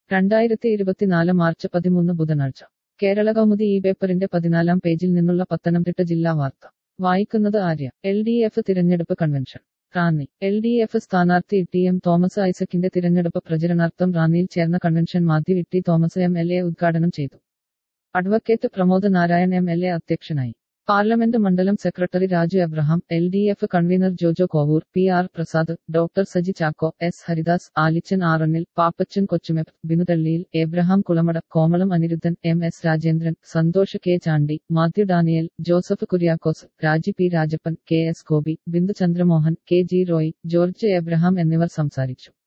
രണ്ടായിരത്തി ഇരുപത്തിനാല് മാർച്ച് പതിമൂന്ന് ബുധനാഴ്ച കേരള കൗമുദി ഈ പേപ്പറിന്റെ പതിനാലാം പേജിൽ നിന്നുള്ള പത്തനംതിട്ട ജില്ലാ വാർത്ത വായിക്കുന്നത് ആര്യ എൽ ഡി എഫ് തിരഞ്ഞെടുപ്പ് convention Ranni L D F സ്ഥാനാർത്ഥി ടി എം തോമസ് ഐസക്കിന്റെ തിരഞ്ഞെടുപ്പ് പ്രചരണാർത്ഥം റാന്നിയിൽ ചേർന്ന convention Mathew Itty Thomas M L A ഉദ്ഘാടനം ചെയ്തു advocate Pramod Narayan M L A അധ്യക്ഷനായി പാർലമെന്റ് മണ്ഡലം secretary Raju Abraham L D F convener Jojo Kovoor P R Prasad doctor Saji Chacko S Haridas Alichan Arannil Pappachan Kochumeppu Binu Thalliyil Abraham Kulamada Komalam Aniruddhan M S Rajendran Santhosh K Chandy Mathew Daniel Joseph Kuriakose Raji P Rajappan K S Gopi Bindu Chandramohan K G Roy George Abraham എന്നിവർ സംസാരിച്ചു